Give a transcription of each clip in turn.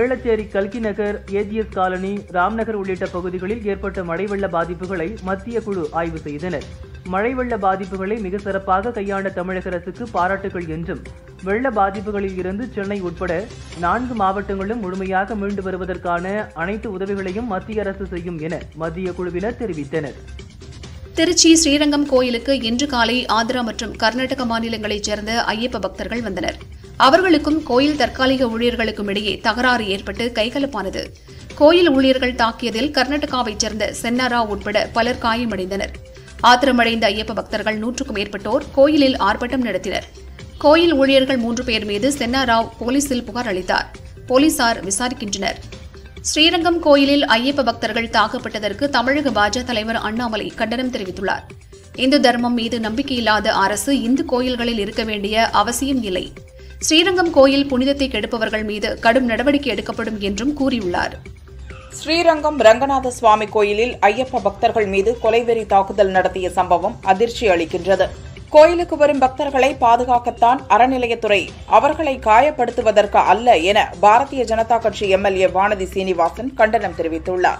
வேளச்சேரி கல்கி நகர் AGS colony Ramnagar உள்ளிட்ட பகுதிகளில் ஏற்பட்ட மழை வெள்ள பாதிப்புகளை மத்திய குழு ஆய்வு செய்தனர் மழை வெள்ள பாதிப்புகளை மிக சிறப்பாக கையாண்ட தமிழக அரசுக்கு பாராட்டுகள் என்றும் வெள்ள பாதிப்புகளில் இருந்து சென்னை உட்பட நான்கு மாவட்டங்களும் முழுமையாக மீண்டு வருவதற்கான அனைத்து உதவிகளையும் மத்திய அரசு செய்யும் என மத்திய குழுவினர் தெரிவித்தனர் திருச்சி ஸ்ரீரங்கம் கோயிலுக்கு இன்று காலை ஆந்திரா மற்றும் கர்நாடக மாநிலங்களைச் சேர்ந்த ஐயப்ப பக்தர்கள் வந்தனர் அவர்களுக்கும் கோயில் தற்காலிக ஊழியர்களுக்கும் இடையே தகராறு ஏற்பட்டு கைகலப்பானது கோயில் ஊழியர்கள் தாக்கியதில் கர்நாடகாவைச் சேர்ந்த சென்னாரா உட்பட பலர் காயமடைந்தனர் ஆத்திரமடைந்த ஐயப்ப பக்தர்கள் நூற்றுக்கும் மேற்பட்டோர் கோயிலில் ஆர்ப்பாட்டம் நடத்தினர் கோயில் ஊழியர்கள் மூன்று பேர் மீது சென்னாராவ் போலீசில் புகார் அளித்தார் போலீசார் விசாரிக்கின்றனர் ஸ்ரீரங்கம் கோயிலில் ஐயப்ப பக்தர்கள் தாக்கப்பட்டதற்கு தமிழக பாஜக தலைவர் அண்ணாமலை கண்டனம் தெரிவித்துள்ளார் இந்து தர்மம் மீது நம்பிக்கையில்லாத அரசு இந்து கோயில்களில் இருக்க வேண்டிய அவசியம் இல்லை ஸ்ரீரங்கம் கோயில் புனிதத்தை கெடுப்பவர்கள் மீது கடும் நடவடிக்கை எடுக்கப்படும் என்றும் கூறியுள்ளார் ஸ்ரீரங்கம் ரங்கநாத சுவாமி கோயிலில் ஐயப்ப பக்தர்கள் மீது கொலைவெறி தாக்குதல் நடத்திய சம்பவம் அதிர்ச்சி அளிக்கின்றது கோயிலுக்கு வரும் பக்தர்களை பாதுகாக்கத்தான் அறநிலையத்துறை அவர்களை காயப்படுத்துவதற்கு அல்ல என பாரதிய ஜனதா கட்சி எம்எல்ஏ வானதி சீனிவாசன் கண்டனம் தெரிவித்துள்ளார்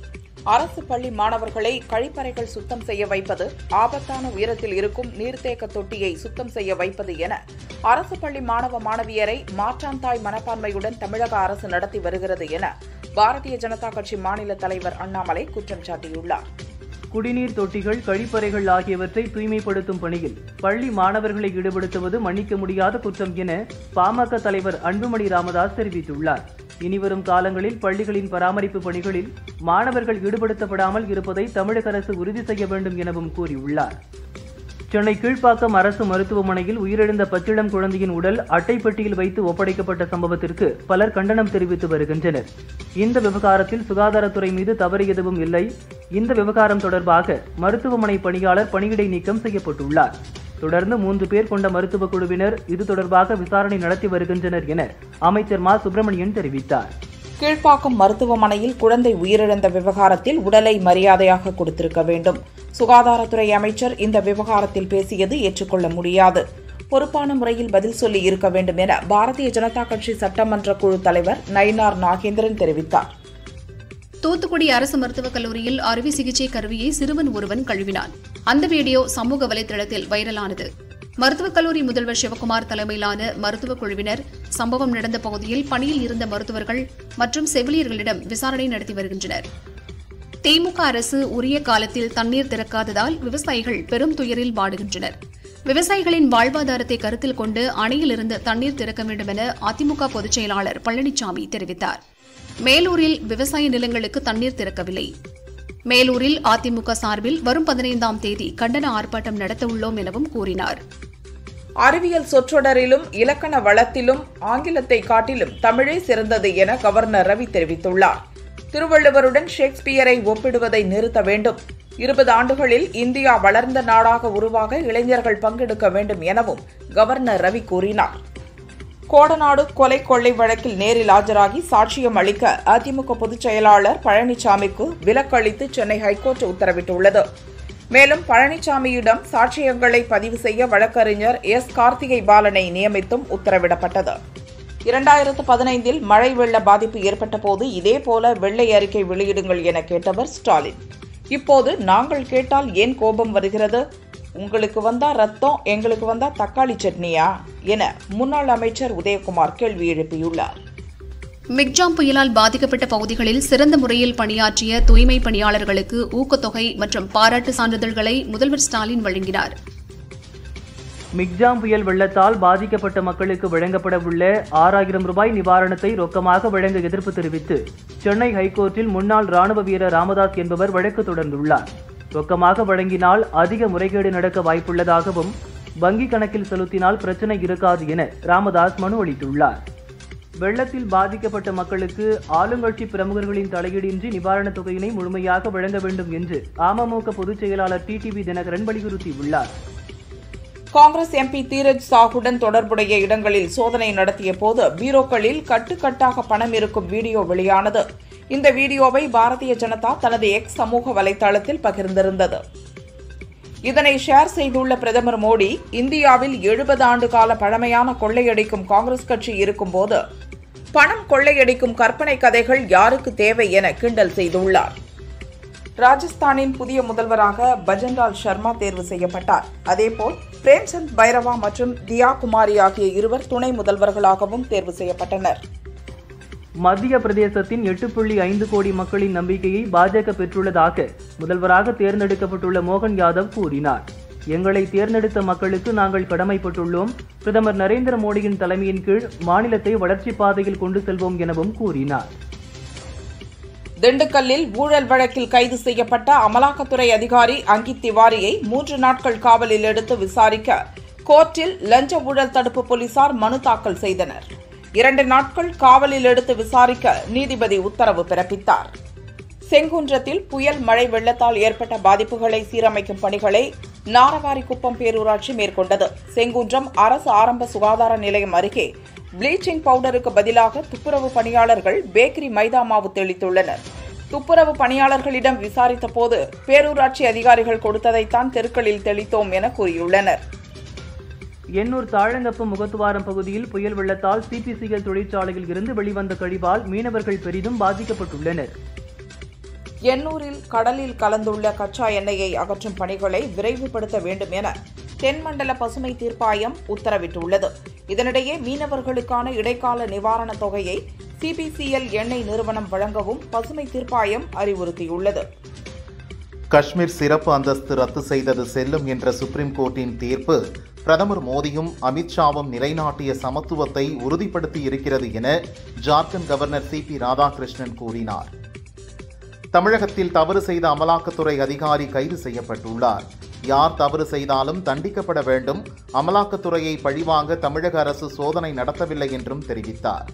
அரசு பள்ளி மாணவர்களை கழிப்பறைகள் சுத்தம் செய்ய வைப்பது ஆபத்தான உயரத்தில் இருக்கும் நீர்த்தேக்க தொட்டியை சுத்தம் செய்ய வைப்பது என அரசு பள்ளி மாணவ மாணவியரை மாற்றாந்தாய் மனப்பான்மையுடன் தமிழக அரசு நடத்தி வருகிறது என பாரதிய ஜனதா கட்சி மாநில தலைவர் அண்ணாமலை குற்றம் சாட்டியுள்ளார் குடிநீர் தொட்டிகள் கழிப்பறைகள் ஆகியவற்றை தூய்மைப்படுத்தும் பணியில் பள்ளி மாணவர்களை ஈடுபடுத்துவது மன்னிக்க முடியாத குற்றம் என பாமக தலைவர் அன்புமணி ராமதாஸ் தெரிவித்துள்ளார் இனிவரும் காலங்களில் பள்ளிகளின் பராமரிப்பு பணிகளில் மாணவர்கள் ஈடுபடுத்தப்படாமல் இருப்பதை தமிழக அரசு உறுதி செய்ய வேண்டும் எனவும் கூறியுள்ளார் சென்னை கீழ்ப்பாக்கம் அரசு மருத்துவமனையில் உயிரிழந்த பச்சிளம் குழந்தையின் உடல் அட்டைப்பெட்டியில் வைத்து ஒப்படைக்கப்பட்ட சம்பவத்திற்கு பலர் கண்டனம் தெரிவித்து வருகின்றனர் இந்த விவகாரத்தில் சுகாதாரத்துறை மீது தவறு எதுவும் இல்லை இந்த விவகாரம் தொடர்பாக மருத்துவமனை பணியாளர் பணியிடை நீக்கம் செய்யப்பட்டுள்ளார் தொடர்ந்து மூன்று பேர் கொண்ட மருத்துவ குழுவினர் இது தொடர்பாக விசாரணை நடத்தி வருகின்றனர் என அமைச்சர் மா சுப்பிரமணியன் தெரிவித்தார் கீழ்ப்பாக்கம் மருத்துவமனையில் குழந்தை உயிரிழந்த விவகாரத்தில் உடலை மரியாதையாக கொடுத்திருக்க வேண்டும் சுகாதாரத்துறை அமைச்சர் இந்த விவகாரத்தில் பேசியது ஏற்றுக்கொள்ள முடியாது பொறுப்பான முறையில் பதில் சொல்லி இருக்க வேண்டும் என பாரதிய ஜனதா கட்சி சட்டமன்ற குழு தலைவர் நயினார் நாகேந்திரன் தெரிவித்தார் தூத்துக்குடி அரசு மருத்துவக் கல்லூரியில் அறுவை சிகிச்சை கருவியை சிறுவன் ஒருவன் கழுவினான் அந்த வீடியோ சமூக வலைதளத்தில் வைரலானது மருத்துவக் கல்லூரி முதல்வர் சிவகுமார் தலைமையிலான மருத்துவக் குழுவினர் சம்பவம் நடந்த பகுதியில் பணியில் இருந்த மருத்துவர்கள் மற்றும் செவிலியர்களிடம் விசாரணை நடத்தி வருகின்றனர் திமுக அரசு உரிய காலத்தில் தண்ணீர் திறக்காததால் விவசாயிகள் பெரும் துயரில் வாடுகின்றனர் விவசாயிகளின் வாழ்வாதாரத்தை கருத்தில் கொண்டு அணையிலிருந்து தண்ணீர் திறக்க வேண்டும் என அதிமுக பொதுச் செயலாளர் பழனிசாமி தெரிவித்தார் மேலூரில் விவசாய நிலங்களுக்கு தண்ணீர் திறக்கவில்லை மேலூரில் அதிமுக சார்பில் வரும் பதினைந்தாம் தேதி கண்டன ஆர்ப்பாட்டம் நடத்த உள்ளோம் எனவும் கூறினார் அறிவியல் சொற்றொடரிலும் இலக்கண வளத்திலும் ஆங்கிலத்தை காட்டிலும் தமிழே சிறந்தது என கவர்னர் ரவி தெரிவித்துள்ளார் திருவள்ளுவருடன் ஷேக்ஸ்பியரை ஒப்பிடுவதை நிறுத்த வேண்டும் இருபது ஆண்டுகளில் இந்தியா வளர்ந்த நாடாக உருவாக இளைஞர்கள் பங்கெடுக்க வேண்டும் எனவும் கவர்னர் ரவி கூறினார் கோடநாடு கொலை கொள்ளை வழக்கில் நேரில் ஆஜராகி சாட்சியம் அளிக்க அதிமுக பொதுச் செயலாளர் பழனிசாமிக்கு விலக்களித்து சென்னை ஹைகோர்ட் உத்தரவிட்டுள்ளது மேலும் பழனிசாமியிடம் சாட்சியங்களை பதிவு செய்ய வழக்கறிஞர் எஸ் கார்த்திகை பாலனை நியமித்தும் உத்தரவிடப்பட்டது இரண்டாயிரத்து பதினைந்தில் மழை வெள்ள பாதிப்பு ஏற்பட்ட போது இதேபோல வெள்ளை அறிக்கை வெளியிடுங்கள் என கேட்டவர் ஸ்டாலின் இப்போது நாங்கள் கேட்டால் ஏன் கோபம் வருகிறது உங்களுக்கு வந்தா ரத்தம் எங்களுக்கு வந்தா தக்காளி சட்னியா என முன்னாள் அமைச்சர் உதயகுமார் கேள்வி எழுப்பியுள்ளார் மிக்ஜாம் புயலால் பாதிக்கப்பட்ட பகுதிகளில் சிறந்த முறையில் பணியாற்றிய தூய்மை பணியாளர்களுக்கு ஊக்கத்தொகை மற்றும் பாராட்டு சான்றிதழ்களை முதல்வர் ஸ்டாலின் வழங்கினார் மிக்ஜாம் புயல் வெள்ளத்தால் பாதிக்கப்பட்ட மக்களுக்கு வழங்கப்பட உள்ள ஆறாயிரம் ரூபாய் நிவாரணத்தை ரொக்கமாக வழங்க எதிர்ப்பு தெரிவித்து சென்னை ஹைகோர்ட்டில் முன்னாள் ராணுவ வீரர் ராமதாஸ் என்பவர் வழக்கு தொடர்ந்துள்ளார் ரொக்கமாக வழங்கினால் அதிக முறைகேடு நடக்க வாய்ப்புள்ளதாகவும் வங்கி கணக்கில் செலுத்தினால் பிரச்சனை இருக்காது என ராமதாஸ் மனு அளித்துள்ளார் வெள்ளத்தில் பாதிக்கப்பட்ட மக்களுக்கு ஆளுங்கட்சி பிரமுகர்களின் தலையீடின்றி நிவாரணத் தொகையினை முழுமையாக வழங்க வேண்டும் என்று அமமுக பொதுச் செயலாளர் டிடிவி தினகரன் வலியுறுத்தியுள்ளார் காங்கிரஸ் எம்பி தீரஜ் சாகுடன் தொடர்புடைய இடங்களில் சோதனை நடத்திய போது பீரோக்களில் கட்டுக்கட்டாக பணம் இருக்கும் வீடியோ வெளியானது இந்த வீடியோவை பாரதிய ஜனதா தனது எக்ஸ் சமூக வலைதளத்தில் பகிர்ந்திருந்தது இதனை ஷேர் செய்துள்ள பிரதமர் மோடி இந்தியாவில் எழுபது ஆண்டு கால பழமையான கொள்ளையடிக்கும் காங்கிரஸ் கட்சி இருக்கும்போது பணம் கொள்ளையடிக்கும் கற்பனை கதைகள் யாருக்கு தேவை என கிண்டல் செய்துள்ளார் ராஜஸ்தானின் புதிய முதல்வராக பஜன்லால் சர்மா தேர்வு செய்யப்பட்டார் அதேபோல் பிரேம்சந்த் பைரவா மற்றும் தியா குமாரி ஆகிய இருவர் துணை முதல்வர்களாகவும் தேர்வு செய்யப்பட்டனர் மத்திய பிரதேசத்தின் எட்டு புள்ளி ஐந்து கோடி மக்களின் நம்பிக்கையை பாஜக பெற்றுள்ளதாக முதல்வராக தேர்ந்தெடுக்கப்பட்டுள்ள மோகன் யாதவ் கூறினார் எங்களை தேர்ந்தெடுத்த மக்களுக்கு நாங்கள் கடமைப்பட்டுள்ளோம் பிரதமர் நரேந்திர மோடியின் தலைமையின் கீழ் மாநிலத்தை வளர்ச்சிப் பாதையில் கொண்டு செல்வோம் எனவும் கூறினார் திண்டுக்கல்லில் ஊழல் வழக்கில் கைது செய்யப்பட்ட அமலாக்கத்துறை அதிகாரி அங்கித் திவாரியை மூன்று நாட்கள் காவலில் எடுத்து விசாரிக்க கோர்ட்டில் லஞ்ச ஊழல் தடுப்பு போலீசார் மனு தாக்கல் செய்தனர் இரண்டு நாட்கள் காவலில் எடுத்து விசாரிக்க நீதிபதி உத்தரவு பிறப்பித்தார் செங்குன்றத்தில் புயல் மழை வெள்ளத்தால் ஏற்பட்ட பாதிப்புகளை சீரமைக்கும் பணிகளை நாரவாரிக்குப்பம் பேரூராட்சி மேற்கொண்டது செங்குன்றம் அரசு ஆரம்ப சுகாதார நிலையம் அருகே ப்ளீச்சிங் பவுடருக்கு பதிலாக துப்புரவு பணியாளர்கள் பேக்கரி மைதா மாவு தெளித்துள்ளனர் துப்புரவு பணியாளர்களிடம் விசாரித்த போது பேரூராட்சி அதிகாரிகள் கொடுத்ததைத்தான் தெருக்களில் தெளித்தோம் என கூறியுள்ளனர் எண்ணூர் தாழங்கப்பம் முகத்துவாரம் பகுதியில் புயல் வெள்ளத்தால் சிபிசிஎல் தொழிற்சாலையில் இருந்து வெளிவந்த கழிவால் மீனவர்கள் பெரிதும் பாதிக்கப்பட்டுள்ளனர் எண்ணூரில் கடலில் கலந்துள்ள கச்சா எண்ணெயை அகற்றும் பணிகளை விரைவுபடுத்த வேண்டும் என தென்மண்டல பசுமை தீர்ப்பாயம் உத்தரவிட்டுள்ளது இதனிடையே மீனவர்களுக்கான இடைக்கால நிவாரணத் தொகையை சிபிசிஎல் எண்ணெய் நிறுவனம் வழங்கவும் பசுமை தீர்ப்பாயம் அறிவுறுத்தியுள்ளது காஷ்மீர் சிறப்பு அந்தஸ்து ரத்து செய்தது செல்லும் என்ற சுப்ரீம் கோர்ட்டின் தீர்ப்பு பிரதமர் மோடியும் அமித்ஷாவும் நிலைநாட்டிய சமத்துவத்தை உறுதிப்படுத்தி இருக்கிறது என Jharkhand governor C P Radhakrishnan கூறினார் தமிழகத்தில் தவறு செய்த அமலாக்கத்துறை அதிகாரி கைது செய்யப்பட்டுள்ளார் யார் தவறு செய்தாலும் தண்டிக்கப்பட வேண்டும் அமலாக்கத்துறையை பழிவாங்க தமிழக அரசு சோதனை நடத்தவில்லை என்றும் தெரிவித்தார்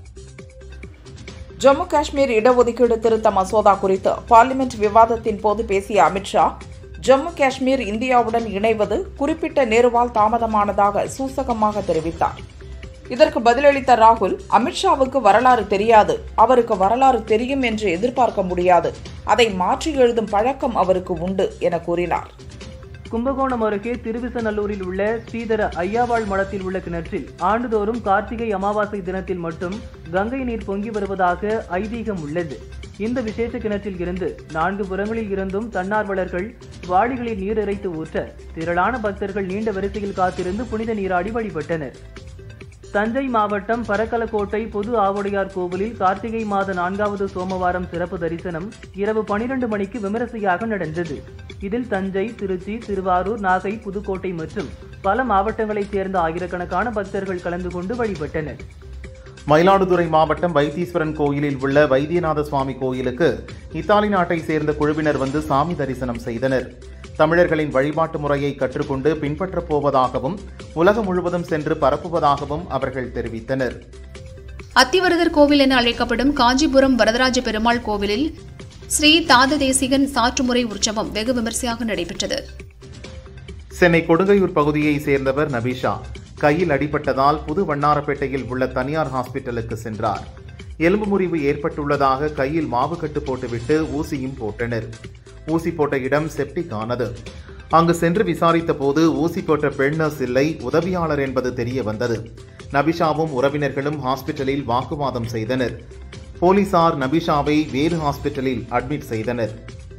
ஜம்மு காஷ்மீர் இடஒதுக்கீடு திருத்த மசோதா குறித்து பார்லிமெண்ட் விவாதத்தின் போது பேசிய அமித்ஷா ஜம்மு காஷ்மீர் இந்தியாவுடன் இணைவது குறிப்பிட்ட நேருவால் தாமதமானதாக சூசகமாக தெரிவித்தார் இதற்கு பதிலளித்த ராகுல் அமித்ஷாவுக்கு வரலாறு தெரியாது அவருக்கு வரலாறு தெரியும் என்று எதிர்பார்க்க முடியாது அதை மாற்றி எழுதும் பழக்கம் அவருக்கு உண்டு என கூறினார் கும்பகோணம் அருகே திருவிசநல்லூரில் உள்ள ஸ்ரீதர ஐயாவாள் மடத்தில் உள்ள கிணற்றில் ஆண்டுதோறும் கார்த்திகை அமாவாசை தினத்தில் மட்டும் கங்கை நீர் பொங்கி வருவதாக ஐதீகம் உள்ளது இந்த விசேஷ கிணற்றில் இருந்து நான்கு புறங்களில் இருந்தும் தன்னார்வலர்கள் வாளிகளில் நீர் இறைத்து ஊற்ற திரளான பக்தர்கள் நீண்ட வரிசையில் காத்திருந்து புனித நீராடி வழிபட்டனர் தஞ்சை மாவட்டம் பரக்கலக்கோட்டை பொது ஆவுடையார் கோவிலில் கார்த்திகை மாத நான்காவது சோமவாரம் சிறப்பு தரிசனம் இரவு பனிரெண்டு மணிக்கு விமரிசையாக நடந்தது இதில் தஞ்சை திருச்சி திருவாரூர் நாகை புதுக்கோட்டை மற்றும் பல மாவட்டங்களைச் சேர்ந்த ஆயிரக்கணக்கான பக்தர்கள் கலந்து கொண்டு வழிபட்டனர் மயிலாடுதுறை மாவட்டம் வைத்தீஸ்வரன் கோயிலில் உள்ள வைத்தியநாத சுவாமி கோயிலுக்கு இத்தாலி நாட்டை சேர்ந்த குழுவினர் வந்து சாமி தரிசனம் செய்தனர் தமிழர்களின் வழிபாட்டு முறையை கற்றுக்கொண்டு பின்பற்றப் போவதாகவும் உலகம் முழுவதும் சென்று பரப்புவதாகவும் அவர்கள் தெரிவித்தனர் அத்திவரதர் கோவில் என அழைக்கப்படும் காஞ்சிபுரம் வரதராஜ பெருமாள் கோவிலில் ஸ்ரீ தாத தேசிகன் சாற்றுமுறை உற்சவம் வெகு விமரிசையாக நடைபெற்றது சென்னை கொடுங்கையூர் பகுதியை சேர்ந்தவர் நபிஷா கையில் அடிபட்டதால் புது வண்ணாரப்பேட்டையில் உள்ள தனியார் ஹாஸ்பிட்டலுக்கு சென்றார் எலும்பு முறிவு ஏற்பட்டுள்ளதாக கையில் மாவு கட்டு போட்டுவிட்டு ஊசியும் போட்டனர் ஊசி போட்ட இடம் செப்டிக் ஆனது அங்கு சென்று விசாரித்த போது ஊசி போட்ட பெண் நர்ஸ் இல்லை உதவியாளர் என்பது தெரிய வந்தது நபிஷாவும் உறவினர்களும் ஹாஸ்பிட்டலில் வாக்குவாதம் செய்தனர் போலீசார் நபிஷாவை வேறு ஹாஸ்பிட்டலில் அட்மிட் செய்தனர்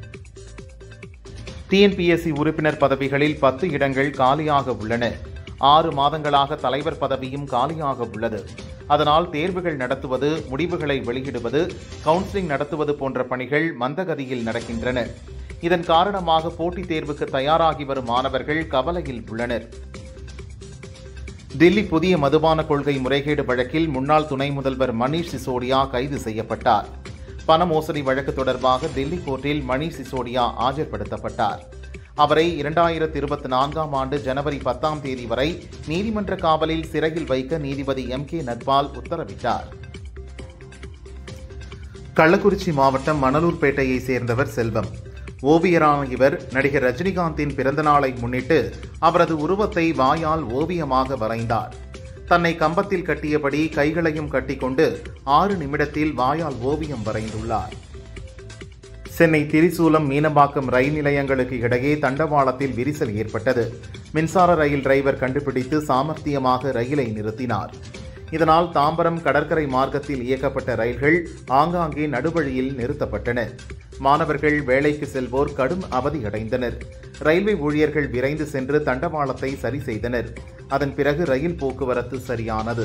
டிஎன்பிஎஸ்சி உறுப்பினர் பதவிகளில் பத்து இடங்கள் காலியாக உள்ளன ஆறு மாதங்களாக தலைவர் பதவியும் காலியாக உள்ளது அதனால் தேர்வுகள் நடத்துவது முடிவுகளை வெளியிடுவது கவுன்சிலிங் நடத்துவது போன்ற பணிகள் மந்தகதியில் நடக்கின்றன இதன் காரணமாக போட்டித் தேர்வுக்கு தயாராகி வரும் மாணவர்கள் கவலையில் உள்ளனர் தில்லி புதிய மதுபான கொள்கை முறைகேடு வழக்கில் முன்னாள் துணை முதல்வர் மணீஷ் சிசோடியா கைது செய்யப்பட்டார் பண மோசடி வழக்கு தொடர்பாக டெல்லி கோர்ட்டில் மணீஷ் சிசோடியா ஆஜர்படுத்தப்பட்டார் அவரை இரண்டாயிரத்தி இருபத்தி நான்காம் ஆண்டு ஜனவரி பத்தாம் தேதி வரை நீதிமன்ற காவலில் சிறையில் வைக்க நீதிபதி எம் கே நட்பால் உத்தரவிட்டார் கள்ளக்குறிச்சி மாவட்டம் மணலூர்பேட்டையை சேர்ந்தவர் செல்வம் ஓவியரான இவர் நடிகர் ரஜினிகாந்தின் பிறந்த நாளை முன்னிட்டு அவரது உருவத்தை வாயால் ஓவியமாக வரைந்தார் தன்னை கம்பத்தில் கட்டியபடி கைகளையும் கட்டிக்கொண்டு ஆறு நிமிடத்தில் வாயால் ஓவியம் வரைந்துள்ளார் சென்னை திரிசூலம் மீனம்பாக்கம் ரயில் நிலையங்களுக்கு இடையே தண்டவாளத்தில் விரிசல் ஏற்பட்டது மின்சார ரயில் டிரைவர் கண்டுபிடித்து சாமர்த்தியமாக ரயிலை நிறுத்தினார் இதனால் தாம்பரம் கடற்கரை மார்க்கத்தில் இயக்கப்பட்ட ரயில்கள் ஆங்காங்கே நடுவழியில் நிறுத்தப்பட்டன மாணவர்கள் வேலைக்கு செல்வோர் கடும் அவதியடைந்தனர் ரயில்வே ஊழியர்கள் விரைந்து சென்று தண்டவாளத்தை சரி செய்தனர் அதன் பிறகு ரயில் போக்குவரத்து சரியானது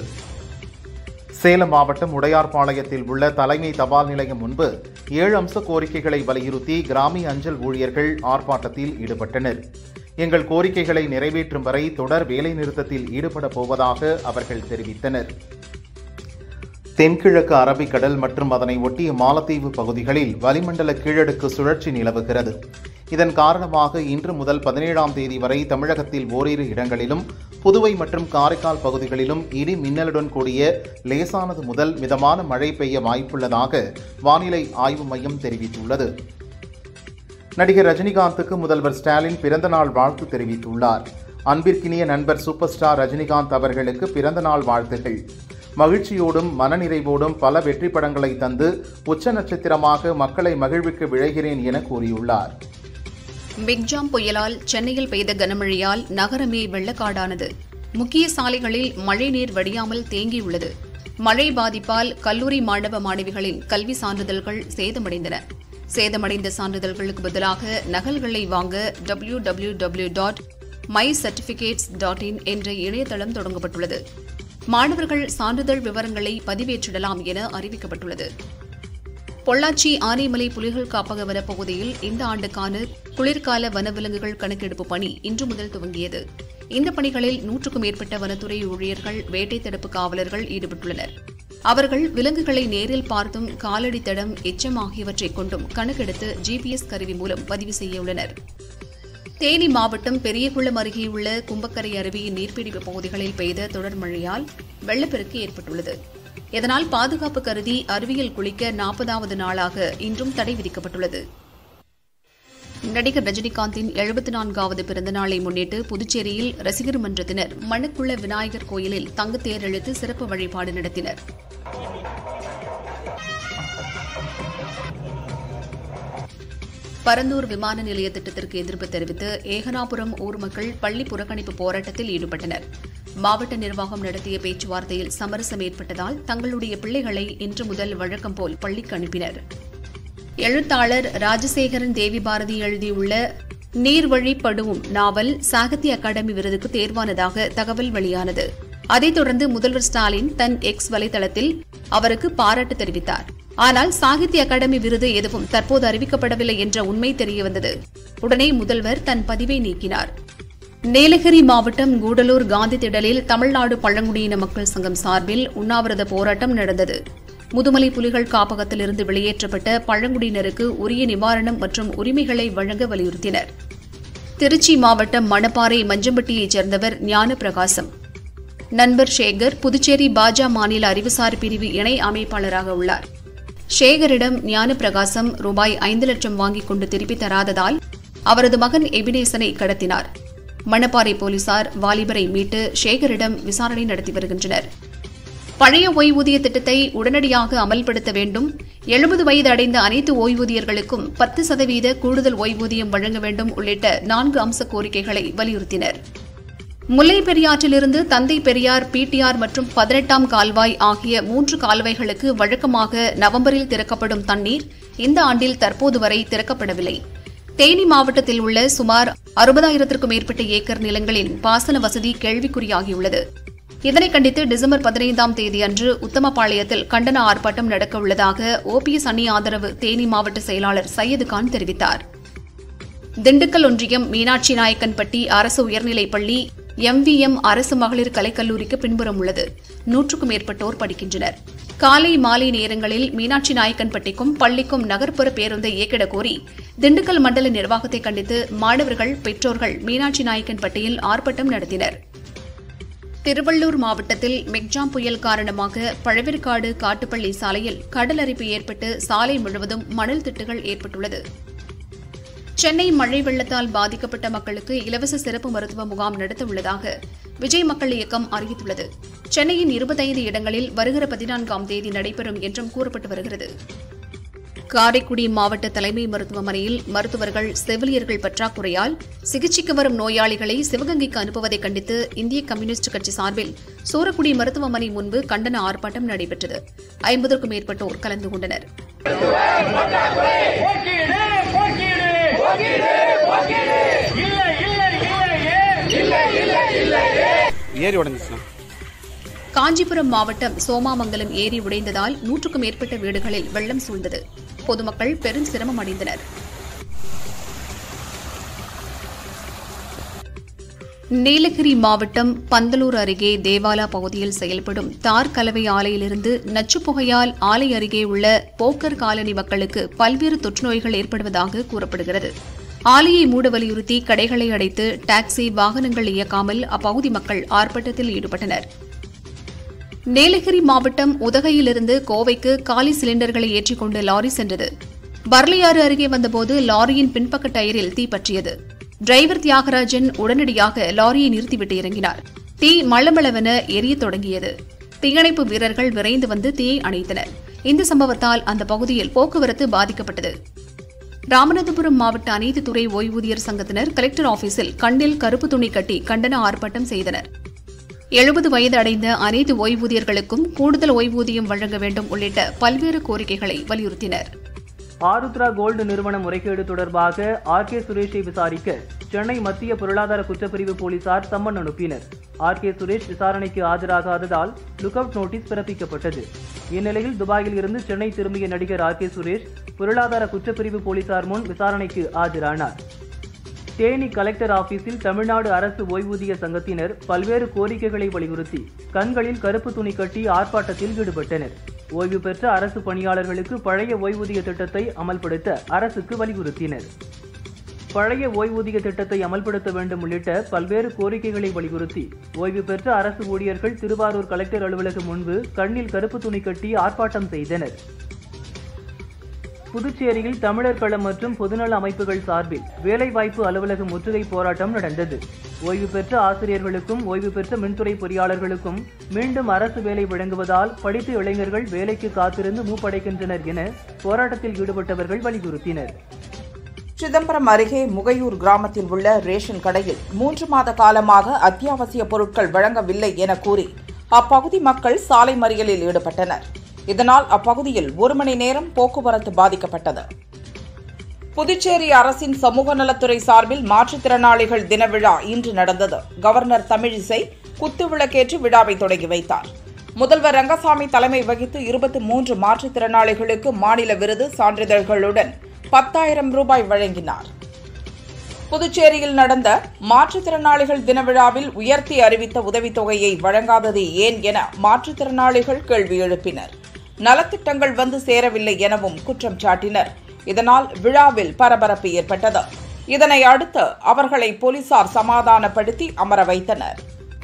சேலம் மாவட்டம் உடையார்பாளையத்தில் உள்ள தலைமை தபால் நிலையம் முன்பு ஏழு அம்ச கோரிக்கைகளை வலியுறுத்தி கிராமிய அஞ்சல் ஊழியர்கள் ஆர்ப்பாட்டத்தில் ஈடுபட்டனர் எங்கள் கோரிக்கைகளை நிறைவேற்றும் வரை தொடர் வேலைநிறுத்தத்தில் ஈடுபட போவதாக அவர்கள் தெரிவித்தனர் தென்கிழக்கு அரபிக்கடல் மற்றும் அதனை ஒட்டிய மாலத்தீவு பகுதிகளில் வளிமண்டல கீழடுக்கு சுழற்சி நிலவுகிறது இதன் காரணமாக இன்று முதல் பதினேழாம் தேதி வரை தமிழகத்தில் ஓரிரு இடங்களிலும் புதுவை மற்றும் காரைக்கால் பகுதிகளிலும் இடி மின்னலுடன் கூடிய லேசானது முதல் மிதமான மழை பெய்ய வாய்ப்புள்ளதாக வானிலை ஆய்வு மையம் தெரிவித்துள்ளது நடிகர் ரஜினிகாந்துக்கு முதல்வர் ஸ்டாலின் பிறந்தநாள் வாழ்த்து தெரிவித்துள்ளார் அன்பிற்கினிய நண்பர் சூப்பர் ஸ்டார் ரஜினிகாந்த் அவர்களுக்கு பிறந்தநாள் வாழ்த்துகள் மகிழ்ச்சியோடும் மனநிறைவோடும் பல வெற்றி படங்களை தந்து உச்ச நட்சத்திரமாக மக்களை மகிழ்விக்க விழைகிறேன் என கூறியுள்ளார் மிக்ஜாம் புயலால் சென்னையில் பெய்த கனமழையால் நகரமே வெள்ளக்காடானது முக்கிய சாலைகளில் மழைநீர் வடியாமல் தேங்கியுள்ளது மழை பாதிப்பால் கல்லூரி மாணவ மாணவிகளின் கல்வி சான்றிதழ்கள் சேதமடைந்தன சேதமடைந்த சான்றிதழ்களுக்கு பதிலாக நகல்களை வாங்க W W W dot my certificates dot in என்ற இணையதளம் தொடங்கப்பட்டுள்ளது மாணவர்கள் சான்றிதழ் விவரங்களை பதிவேற்றிடலாம் என அறிவிக்கப்பட்டுள்ளது பொள்ளாச்சி ஆனைமலை புலிகள் காப்பக வனப்பகுதியில் இந்த ஆண்டுக்கான குளிர்கால வனவிலங்குகள் கணக்கெடுப்பு பணி இன்று முதல் துவங்கியது இந்த பணிகளில் நூற்றுக்கும் மேற்பட்ட வனத்துறை ஊழியர்கள் வேட்டை தடுப்பு காவலர்கள் ஈடுபட்டுள்ளனர் அவர்கள் விலங்குகளை நேரில் பார்த்தும் காலடி தடம் எச்சம் ஆகியவற்றை கொண்டும் கணக்கெடுத்து ஜிபிஎஸ் கருவி மூலம் பதிவு செய்யவுள்ளனர் தேனி மாவட்டம் பெரியகுளம் அருகே உள்ள கும்பக்கரை அருவியின் நீர்பிடிப்பு பகுதிகளில் பெய்த தொடர் மழையால் வெள்ளப்பெருக்கு ஏற்பட்டுள்ளது இதனால் பாதுகாப்பு கருதி அருவியில் குளிக்க நாற்பதாவது நாளாக இன்றும் தடை விதிக்கப்பட்டுள்ளது நடிகர் ரஜினிகாந்தின் எழுபத்தி நான்காவது பிறந்தநாளை முன்னிட்டு புதுச்சேரியில் ரசிகர் மன்றத்தினர் மணக்குள விநாயகர் கோயிலில் தங்கத்தேர் இழுத்து சிறப்பு வழிபாடு நடத்தினர் பரந்தூர் விமான நிலைய திட்டத்திற்கு எதிர்ப்பு தெரிவித்து ஏகனாபுரம் ஊர் மக்கள் பள்ளி புறக்கணிப்பு போராட்டத்தில் ஈடுபட்டனர் மாவட்ட நிர்வாகம் நடத்திய பேச்சுவார்த்தையில் சமரசம் ஏற்பட்டதால் தங்களுடைய பிள்ளைகளை இன்று முதல் வழக்கம் போல் பள்ளிக்கு அனுப்பினர் எழுத்தாளர் ராஜசேகரன் தேவி பாரதி எழுதியுள்ள நீர்வழி படுவும் நாவல் சாகித்ய அகாடமி விருதுக்கு தேர்வானதாக தகவல் வெளியானது அதைத் தொடர்ந்து முதல்வர் ஸ்டாலின் தன் எக்ஸ் வலைதளத்தில் அவருக்கு பாராட்டு தெரிவித்தார் ஆனால் சாகித்ய அகாடமி விருது எதுவும் தற்போது அறிவிக்கப்படவில்லை என்ற உண்மை தெரியவந்தது உடனே முதல்வர் தன் பதிவை நீக்கினார் நீலகிரி மாவட்டம் கூடலூர் காந்தி திடலில் தமிழ்நாடு பழங்குடியின மக்கள் சங்கம் சார்பில் உண்ணாவிரத போராட்டம் நடந்தது முதுமலை புலிகள் காப்பகத்திலிருந்து வெளியேற்றப்பட்ட பழங்குடியினருக்கு உரிய நிவாரணம் மற்றும் உரிமைகளை வழங்க வலியுறுத்தினர் திருச்சி மாவட்டம் மணப்பாறை மஞ்சம்பட்டியைச் சேர்ந்தவர் ஞானப்பிரகாசம் நண்பர் சேகர் புதுச்சேரி பாஜ மாநில அறிவுசார் பிரிவு இணை அமைப்பாளராக உள்ளார் சேகரிடம் ஞானப்பிரகாசம் ரூபாய் ஐந்து லட்சம் வாங்கிக் கொண்டு திருப்பித் தராததால் அவரது மகன் எபினேசனை கடத்தினார் மணப்பாறை போலீசார் வாலிபரை மீட்டு சேகரிடம் விசாரணை நடத்தி வருகின்றனர் பழைய ஓய்வூதிய திட்டத்தை உடனடியாக அமல்படுத்த வேண்டும் எழுபது வயது அடைந்த அனைத்து ஓய்வூதியர்களுக்கும் பத்து சதவீத கூடுதல் ஓய்வூதியம் வழங்க வேண்டும் உள்ளிட்ட நான்கு அம்ச கோரிக்கைகளை வலியுறுத்தினர் முல்லை பெரியாற்றிலிருந்து தந்தை பெரியார் பிடிஆர் மற்றும் பதினெட்டாம் கால்வாய் ஆகிய மூன்று கால்வாய்களுக்கு வழக்கமாக நவம்பரில் திறக்கப்படும் தண்ணீர் இந்த ஆண்டில் தற்போது வரை திறக்கப்படவில்லை தேனி மாவட்டத்தில் உள்ள சுமார் அறுபதாயிரத்திற்கும் மேற்பட்ட ஏக்கர் நிலங்களின் பாசன வசதி கேள்விக்குறியாகியுள்ளது இதனை கண்டித்து டிசம்பர் பதினைந்தாம் தேதி அன்று உத்தமபாளையத்தில் கண்டன ஆர்ப்பாட்டம் நடக்க உள்ளதாக ஓபிஎஸ் அணி ஆதரவு தேனி மாவட்ட செயலாளர் சையது கான் தெரிவித்தார் திண்டுக்கல் ஒன்றியம் மீனாட்சி நாயக்கன்பட்டி அரசு உயர்நிலைப் பள்ளி எம்விஎம் அரசு மகளிர் கலைக்கல்லூரிக்கு பின்புறம் உள்ளது நூற்றுக்கும் மேற்பட்டோர் படிக்கின்றனர் காலை மாலை நேரங்களில் மீனாட்சி நாயக்கன்பட்டிக்கும் பள்ளிக்கும் நகர்ப்புற பேருந்தை இயக்கிட கோரி திண்டுக்கல் மண்டல நிர்வாகத்தை கண்டித்து மாணவர்கள் பெற்றோர்கள் மீனாட்சி நாயக்கன்பட்டியில் ஆர்ப்பாட்டம் நடத்தினர் திருவள்ளூர் மாவட்டத்தில் மெக்ஜாம் புயல் காரணமாக பழவேற்காடு காட்டுப்பள்ளி சாலையில் கடல் அரிப்பு ஏற்பட்டு சாலை முழுவதும் மணல் திட்டுகள் ஏற்பட்டுள்ளது சென்னை மழை வெள்ளத்தால் பாதிக்கப்பட்ட மக்களுக்கு இலவச சிறப்பு மருத்துவ முகாம் நடத்த உள்ளதாக விஜய் மக்கள் இயக்கம் அறிவித்துள்ளது சென்னையின் இருபத்தைந்து இடங்களில் வருகிற பதினான்காம் தேதி நடைபெறும் என்றும் கூறப்பட்டு வருகிறது காரைக்குடி மாவட்ட தலைமை மருத்துவமனையில் மருத்துவர்கள் செவிலியர்கள் பற்றாக்குறையால் சிகிச்சைக்கு வரும் நோயாளிகளை சிவகங்கைக்கு அனுப்புவதை கண்டித்து இந்திய கம்யூனிஸ்ட் கட்சி சார்பில் சூரக்குடி மருத்துவமனை முன்பு கண்டன ஆர்ப்பாட்டம் நடைபெற்றது ஐம்பதற்கும் மேற்பட்டோர் கலந்து கொண்டனர் போக்கீடு போக்கீடு இல்ல இல்ல இல்ல ஏறி உடஞ்சிச்சுண்ணா காஞ்சிபுரம் மாவட்டம் சோமாமங்கலம் ஏரி உடைந்ததால் நூற்றுக்கும் மேற்பட்ட வீடுகளில் வெள்ளம் சூழ்ந்தது பொதுமக்கள் பெரும் சிரமம் அடைந்தனர் நீலகிரி மாவட்டம் பந்தலூர் அருகே தேவாலா பகுதியில் செயல்படும் தார் கலவை ஆலையிலிருந்து நச்சுப் புகையால் ஆலை அருகே உள்ள போக்கர் காலனி மக்களுக்கு பல்வேறு தொற்றுநோய்கள் ஏற்படுவதாக கூறப்படுகிறது ஆலையை மூட வலியுறுத்தி கடைகளை அடைத்து டாக்ஸி வாகனங்கள் இயக்காமல் அப்பகுதி மக்கள் ஆர்ப்பாட்டத்தில் ஈடுபட்டனர் நீலகிரி மாவட்டம் உதகையிலிருந்து கோவைக்கு காலி சிலிண்டர்களை ஏற்றிக்கொண்டு லாரி சென்றது பர்லியாறு அருகே வந்தபோது லாரியின் பின்பக்க டயரில் தீ பற்றியது டிரைவர் தியாகராஜன் உடனடியாக லாரியை நிறுத்திவிட்டு இறங்கினார் தீ மளமளவென எரியத் தொடங்கியது தீயணைப்பு வீரர்கள் விரைந்து வந்து தீயை அணைத்தனர் இந்த சம்பவத்தால் அந்த பகுதியில் போக்குவரத்து பாதிக்கப்பட்டது ராமநாதபுரம் மாவட்ட அனைத்து துறை ஓய்வூதியர் சங்கத்தினர் கலெக்டர் ஆபீஸில் கண்ணில் கருப்பு துணி கட்டி கண்டன ஆர்ப்பாட்டம் செய்தனர் எழுபது வயது அடைந்த அனைத்து ஓய்வூதியர்களுக்கும் கூடுதல் ஓய்வூதியம் வழங்க வேண்டும் உள்ளிட்ட பல்வேறு கோரிக்கைகளை வலியுறுத்தினர் ஆருத்ரா கோல்டு நிறுவன முறைகேடு தொடர்பாக ஆர் கே சுரேஷை விசாரிக்க சென்னை மத்திய பொருளாதார குற்றப்பிரிவு போலீசார் சம்மன் அனுப்பினர் ஆர் கே சுரேஷ் விசாரணைக்கு ஆஜராகாததால் லுக் அவுட் நோட்டீஸ் பிறப்பிக்கப்பட்டது இந்நிலையில் துபாயில் இருந்து சென்னை திரும்பிய நடிகர் ஆர் கே சுரேஷ் பொருளாதார குற்றப்பிரிவு போலீசார் முன் விசாரணைக்கு ஆஜரானார் தேனி கலெக்டர் ஆபீஸில் தமிழ்நாடு அரசு ஓய்வூதிய சங்கத்தினர் பல்வேறு கோரிக்கைகளை வலியுறுத்தி கண்களில் கருப்பு துணி கட்டி ஆர்ப்பாட்டத்தில் ஈடுபட்டனர் ஓய்வு பெற்ற அரசு பணியாளர்களுக்கு பழைய ஓய்வூதிய திட்டத்தை அமல்படுத்த அரசுக்கு வலியுறுத்தினர் பழைய ஓய்வூதிய திட்டத்தை அமல்படுத்த வேண்டும் உள்ளிட்ட பல்வேறு கோரிக்கைகளை வலியுறுத்தி ஓய்வு பெற்ற அரசு ஊழியர்கள் திருவாரூர் கலெக்டர் அலுவலகம் முன்பு கண்ணில் கருப்பு துணி கட்டி ஆர்ப்பாட்டம் செய்தனர் புதுச்சேரியில் தமிழர் களம் மற்றும் பொதுநல அமைப்புகள் சார்பில் வேலைவாய்ப்பு அலுவலக முற்றுகை போராட்டம் நடந்தது ஓய்வு பெற்ற ஆசிரியர்களுக்கும் ஓய்வு பெற்ற மின்துறை பொறியாளர்களுக்கும் மீண்டும் அரசு வேலை வழங்குவதால் படித்த இளைஞர்கள் வேலைக்கு காத்திருந்து மூப்படைக்கின்றனர் என போராட்டத்தில் ஈடுபட்டவர்கள் வலியுறுத்தினர் சிதம்பரம் அருகே முகையூர் கிராமத்தில் உள்ள ரேஷன் கடையில் மூன்று மாத காலமாக அத்தியாவசிய பொருட்கள் வழங்கவில்லை என கூறி அப்பகுதி மக்கள் சாலை மறியலில் ஈடுபட்டனர் இதனால் அப்பகுதியில் ஒரு மணி நேரம் போக்குவரத்து பாதிக்கப்பட்டது புதுச்சேரி அரசின் சமூக நலத்துறை சார்பில் மாற்றுத்திறனாளிகள் தின விழா இன்று நடந்தது கவர்னர் தமிழிசை குத்துவிளக்கேற்றி விழாவை தொடங்கி வைத்தார் முதல்வர் ரங்கசாமி தலைமை வகித்து இருபத்தி மூன்று மாற்றுத்திறனாளிகளுக்கு மாநில விருது சான்றிதழ்களுடன் பத்தாயிரம் ரூபாய் வழங்கினார் புதுச்சேரியில் நடந்த மாற்றுத்திறனாளிகள் தின விழாவில் உயர்த்தி அறிவித்த உதவித்தொகையை வழங்காதது ஏன் என மாற்றுத்திறனாளிகள் கேள்வி எழுப்பினர் நலத்திட்டங்கள் வந்து சேரவில்லை எனவும் குற்றம் சாட்டினர் இதனால் விழாவில் பரபரப்பு ஏற்பட்டது இதனை அடுத்து அவர்களை போலீசார் சமாதானப்படுத்தி அமர வைத்தனர்